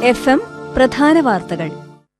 F M പ്രധാന വാർത്തകൾ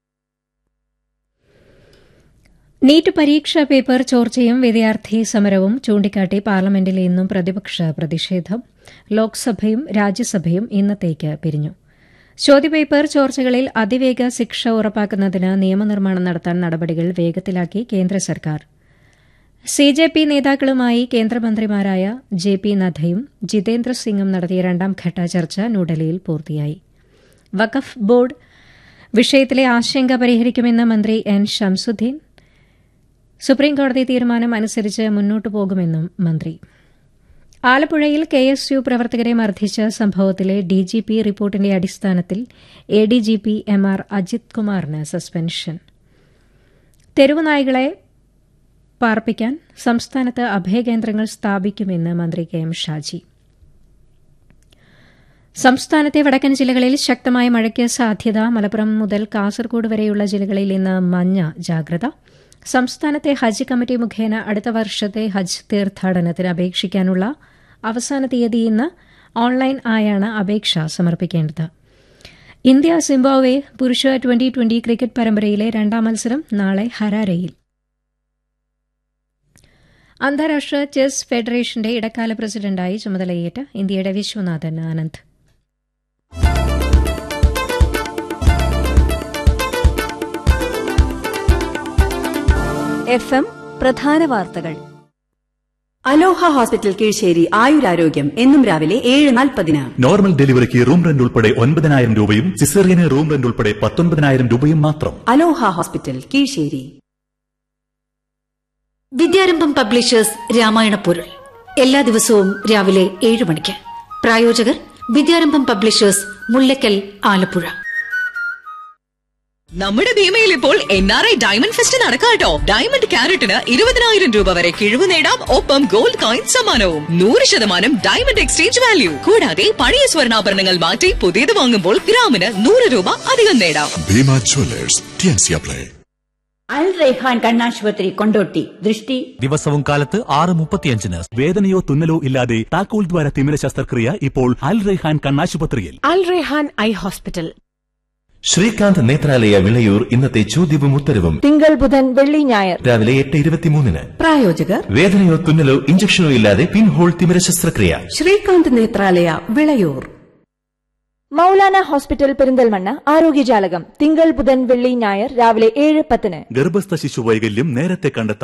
NEET പരീക്ഷാ പേപ്പർ ചോർച്ചയും വിദ്യാർത്ഥി സമരവും ചൂണ്ടിക്കാട്ടി പാർലമെന്റിൽ ഇന്നും പ്രതിപക്ഷ പ്രതിഷേധം ലോക്സഭയും രാജ്യസഭയും ഇന്നത്തേക്ക് പിരിഞ്ഞു ചോദ്യപേപ്പർ ചോർച്ചകളിൽ അതിവേഗ ശിക്ഷ ഉറപ്പാക്കുന്നതിന് നിയമനിർമ്മാണം നടത്താൻ നടപടികൾ വേഗത്തിലാക്കി കേന്ദ്ര സർക്കാർ സി ജെ പി നേതാക്കളുമായി കേന്ദ്രമന്ത്രിമാരായ ജെ പി നദ്ദയും ജിതേന്ദ്ര സിംഗും നടത്തിയ രണ്ടാം ഘട്ട ചർച്ച ന്യൂഡൽഹിയിൽ പൂർത്തിയായി വഖഫ് ബോർഡ് വിഷയത്തിലെ ആശങ്ക പരിഹരിക്കുമെന്ന് മന്ത്രി എൻ ഷംസുദ്ദീൻ സുപ്രീംകോടതി തീരുമാനം അനുസരിച്ച് മുന്നോട്ടു പോകുമെന്നും മന്ത്രി ആലപ്പുഴയിൽ കെ എസ് യു പ്രവർത്തകരെ മർദ്ദിച്ച സംഭവത്തിലെ ഡിജിപി റിപ്പോർട്ടിന്റെ അടിസ്ഥാനത്തിൽ A D G P M R Ajith കുമാറിന് സസ്പെൻഷൻ തെരുവുനായ്കളെ പാർപ്പിക്കാൻ സംസ്ഥാനത്ത് അഭയകേന്ദ്രങ്ങൾ സ്ഥാപിക്കുമെന്ന് മന്ത്രി കെ എം ഷാജി സംസ്ഥാനത്തെ വടക്കൻ ജില്ലകളിൽ ശക്തമായ മഴയ്ക്ക് സാധ്യത മലപ്പുറം മുതൽ കാസർഗോഡ് വരെയുള്ള ജില്ലകളിൽ ഇന്ന് മഞ്ഞ ജാഗ്രത സംസ്ഥാനത്തെ ഹജ്ജ് കമ്മിറ്റി മുഖേന അടുത്ത വർഷത്തെ ഹജ്ജ് തീർത്ഥാടനത്തിന് അപേക്ഷിക്കാനുള്ള അവസാന തീയതി ഇന്ന് ഓൺലൈൻ ആയാണ് അപേക്ഷ സമർപ്പിക്കേണ്ടത് ഇന്ത്യ സിംബാബ്വെ പുരുഷ ട്വന്റി ട്വന്റി ക്രിക്കറ്റ് പരമ്പരയിലെ രണ്ടാം മത്സരം നാളെ ഹരാരയിൽ അന്താരാഷ്ട്ര ചെസ് ഫെഡറേഷന്റെ ഇടക്കാല പ്രസിഡന്റായി ചുമതലയേറ്റ ഇന്ത്യയുടെ വിശ്വനാഥൻ ആനന്ദ് എഫ് എം പ്രധാന വാർത്തകൾ അലോഹ ഹോസ്പിറ്റൽ കീഴ്ശ്ശേരി ആയുരാരോഗ്യം എന്നും രാവിലെ ഏഴ് നാൽപ്പതിന് നോർമൽ ഡെലിവറിക്ക് റൂം റെന്റ് ഉൾപ്പെടെ ഒൻപതിനായിരം രൂപയും സിസേറിയന് റൂം റെന്റ് ഉൾപ്പെടെ പത്തൊൻപതിനായിരം രൂപയും മാത്രം Aloha hospital Keezhissery Vidyarambham publishers Ramayana പൊരുൾ എല്ലാ ദിവസവും രാവിലെ ഏഴ് മണിക്ക് പ്രായോജകർ വിദ്യാരംഭം പബ്ലിഷേഴ്സ് മുല്ലക്കൽ ആലപ്പുഴ നമ്മുടെ ഭീമയിൽ ഇപ്പോൾ N R I diamond fest നടക്കാട്ടോ ഡയമണ്ട് ക്യാരറ്റിന് ഇരുപതിനായിരം രൂപ വരെ കിഴിവ് നേടാം ഒപ്പം ഗോൾഡ് കോയിൻ സമ്മാനവും നൂറ് ശതമാനം ഡയമണ്ട് എക്സ്ചേഞ്ച് വാല്യൂ കൂടാതെ പഴയ സ്വർണ്ണാഭരണങ്ങൾ മാറ്റി പുതിയത് വാങ്ങുമ്പോൾ ഗ്രാമിന് നൂറ് രൂപ അധികം നേടാം ഭീമ ജ്വല്ലേഴ്സ് ടിയൻസിയ പ്ലേ അൽ റൈഹാൻ കണ്ണാശുപത്രി കൊണ്ടോട്ടി ദൃഷ്ടി ദിവസവും കാലത്ത് ആറ് മുപ്പത്തിയഞ്ചിന് വേദനയോ തുന്നലോ ഇല്ലാതെ താക്കോൽ ദ്വാര തിമിര ശസ്ത്രക്രിയ ഇപ്പോൾ അൽ റെഹാൻ കണ്ണാശുപത്രിയിൽ അൽ റെഹാൻ ഐ ഹോസ്പിറ്റൽ ശ്രീകാന്ത് നേത്രാലയ വിളയൂർ ഇന്നത്തെ ചോദ്യവും ഉത്തരവും തിങ്കൾ ബുധൻ വെള്ളി ഞായർ രാവിലെ എട്ട് ഇരുപത്തിമൂന്നിന് പ്രായോജകർ വേദനയോ തുന്നലോ ഇഞ്ചക്ഷനോ ഇല്ലാതെ പിൻഹോൾ തിമിര ശസ്ത്രക്രിയ ശ്രീകാന്ത് നേത്രാലയ വിളയൂർ മൗലാന ഹോസ്പിറ്റൽ പെരിന്തൽമണ്ണ ആരോഗ്യജാലകം തിങ്കൾ ബുധൻ വെള്ളി ഞായർ രാവിലെ ഏഴ് പത്തിന് ഗർഭസ്ഥ ശിശു വൈകല്യം നേരത്തെ കണ്ടെത്താൻ